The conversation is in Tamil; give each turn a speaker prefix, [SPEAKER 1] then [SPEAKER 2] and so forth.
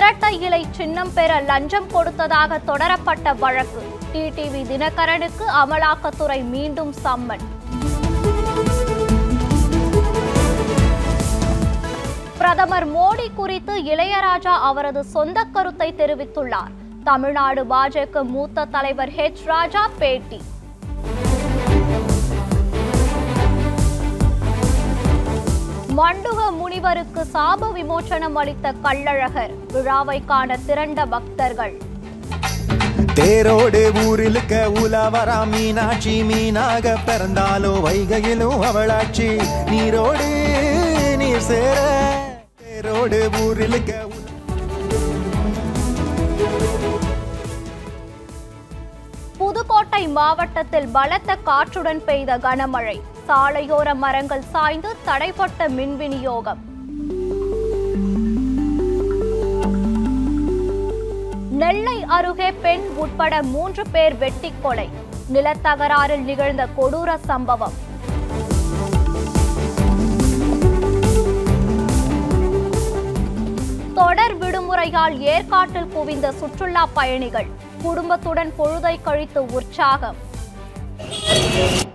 [SPEAKER 1] இரட்டை இலை சின்னம் பெற லஞ்சம் கொடுத்ததாக தொடரப்பட்ட வழக்கு டிடிவி தினகரனுக்கு அமலாக்கத்துறை மீண்டும் சம்மன் பிரதமர் மோடி குறித்து இளையராஜா அவரது சொந்த கருத்தை தெரிவித்துள்ளார் தமிழ்நாடு பாஜக மூத்த தலைவர் ஹெச் ராஜா பேட்டி மண்டுக முனிவருக்கு சாப விமோச்சனம் அளித்த கள்ளழகர் விழாவை காண திரண்ட பக்தர்கள்
[SPEAKER 2] தேரோடு ஊரிலுக்க உலவரா மீனாட்சி மீனாக பிறந்தாலோ வைகையிலும் அவளாட்சி நீரோடு நீர் சேர தேரோடு ஊரிலுக்க உல-
[SPEAKER 1] புதுக்கோட்டை மாவட்டத்தில் பலத்த காற்றுடன் பெய்த கனமழை சாலையோர மரங்கள் சாய்ந்து தடைப்பட்ட மின் விநியோகம் நெல்லை அருகே பெண் உட்பட மூன்று பேர் வெட்டி கொலை நிலத்தகராறில் நிகழ்ந்த கொடூர சம்பவம் தொடர் விடுமுறையால் ஏற்காட்டில் குவிந்த சுற்றுலா பயணிகள் குடும்பத்துடன் பொழுதை கழித்து உற்சாகம்